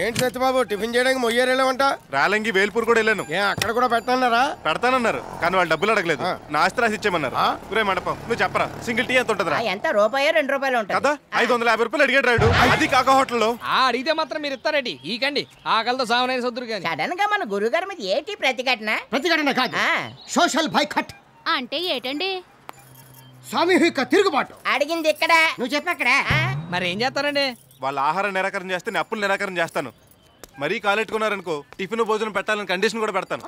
ఏంటి సత్యబాబు టిఫిన్ చేయడానికి మొయ్యారేలేమంట రాలంగి వేల్పూర్ కూడా వెళ్ళాను ఏ అక్కడ కూడా పెట్టన్నారా పెడతానన్నారు కానీ వాళ్ళు డబ్బులు అడగలేదు ఆ. నా ఆస్తి రాసి ఇచ్చేయమన్నారు ఆ? ఒరే మండపం నువ్వు చెప్పరా సింగిల్ టీ ఎంత ఉంటుందిరా ఎంత రూపాయో రెండు రూపాయలు ఉంటుంది కదా ఐదు వందల యాభై రూపాయలు అడిగాడు రాడు అది కాక హోటల్లో ఆ అడిగితే మాత్రం మీరు ఇస్తారండి ఈకండి ఆకలితో సావనైన సొద్దురు కానీ సడన్ గా మన గురుగారి మీద ఏంటి ప్రతిఘటన ప్రతిఘటన కాదు ఆ, సోషల్ బైకట్ అంటే ఏటండి సామూహిక తిరుగుబాటు అడిగింది ఇక్కడ నువ్వు చెప్పక్కడ ఆ, మరి ఏం చేస్తారండి వాళ్ళ ఆహారం నిరాకరణ చేస్తే నేను అప్పులు నిరాకరణ చేస్తాను మరీ కాలెట్టుకున్నారనుకో టిఫిన్ భోజనం పెట్టాలని కండిషన్ కూడా పెడతాను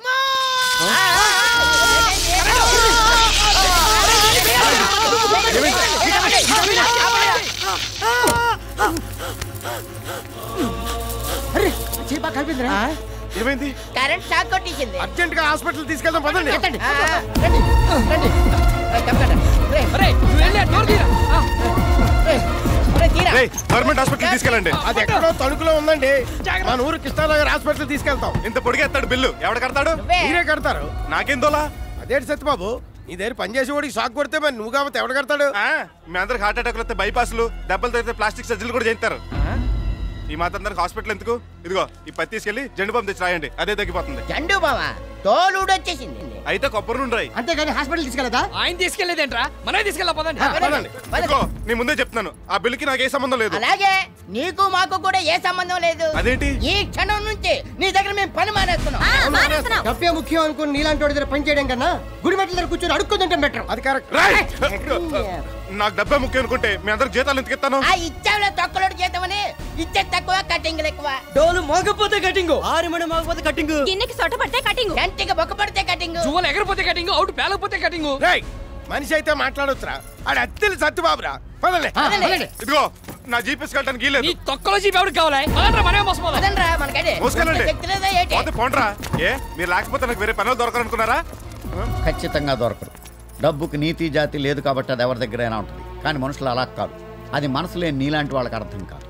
అరే చీపా కలిపిందిరా ఏమైంది కరెంట్ షాక్ కొట్టేసింది అర్జెంట్ గా హాస్పిటల్ తీసుకెళ్దాం పదండి ఎత్తండి. ఆ, రండి రండి రే, తప్పకుండా. రే, అరే నువ్వు వెళ్ళి ఆ డోర్ తీరా ఆ, రే, రే, తీరా. రేయ్ గవర్నమెంట్ హాస్పిటల్ తీసుకెళ్ళండి అది ఎక్కడో తణుకులో ఉందండి మన ఊరు కృష్ణానగర్ హాస్పిటల్ తీసుకెళ్తాం ఇంత పొడిగేస్తాడు బిల్లు ఎవడ కడతాడు నువ్వే. మీరే కడతారు నాకేం దోలా అదేంటి సత్యబాబు నీ దగ్గర పనిచేసే వాడికి షాక్ కొడితే మరి నువ్వు కాబట్టి ఎవడు కడతాడు ఆ, మీ అందరికి హార్ట్ అటాక్లు వస్తే బైపాస్లు దెబ్బలు తగిలితే ప్లాస్టిక్ సర్జరీలు కూడా చేస్తారు ఈ మాత్రం అందరికి హాస్పిటల్ ఎందుకు ఇదిగో ఈ పత్తి తీసుకెళ్లి జెండు బాంబు తెచ్చి రాయండి అదే తగ్గిపోతుంది జండు బావ తోలుడు వచ్చేసింది అయితే కొబ్బరి నుండి రాయి అంతేగాని హాస్పిటల్ తీసుకెళ్ళదా ఆయన తీసుకెళ్లేదేంట్రా మనమే తీసుకెళ్ళా పదండి పదండి ఇదిగో నీ ముందే చెప్తున్నాను ఆ బిల్లుకి నాకు ఏ సంబంధం లేదు అలాగే నీకు మాకు కూడా ఏ సంబంధం లేదు అదేంటి ఈ క్షణం నుంచి నీ దగ్గర మేము పని మానేస్తున్నాం డబ్బే ముఖ్యం అనుకుని నీలాంటి వాడి దగ్గర పని చేయడం కన్నా గుడి మెట్ల దగ్గర కూర్చొని అడుక్కుంటుంటే బెటర్ అది కరెక్ట్ రాయ్ నాకు డబ్బే ముఖ్యం అనుకుంటే మీ అందరికి జీతాలు ఎందుకు ఇస్తాను ఆ ఇచ్చావులే తొక్కలోడు చేద్దామని ఇచ్చే తక్కువ కటింగ్ ఎక్కువ డోలు మోగపోతే కటింగ్ ఆరు మణి మోగపోతే కటింగ్ గిన్నెకి సొట్ట పడితే కటింగ్ గంటికి బొక్క పడితే కటింగ్ జువ్వలు ఎగరపోతే కటింగ్ అవుట్ పేలకపోతే కటింగ్ రేయ్ మనిషి అయితే మాట్లాడొచ్చురా ఆడు అత్తెలు సత్యబాబురా పదండి ఇదిగో నా జీపీఎస్ వెళ్ళడానికి నీ గీలేదు తొక్కలో జీప్ ఎవరికి కావాలి పదండ్రా మనమే మోసపోదాం పదండ్రా మనకడే మోసుకెళ్ళండి. శక్తి లేదా ఏంటి పోతే పోండ్రా ఏ మీరు లేకపోతే నాకు వేరే పనులు దొరకాలనుకున్నారా ఖచ్చితంగా దొరకరు డబ్బుకి నీతి జాతి లేదు కాబట్టి అది ఎవరి దగ్గరైనా ఉంటుంది కానీ మనుషులు అలా కాదు అది మనసు లేని నీలాంటి వాళ్ళకి అర్థం కాదు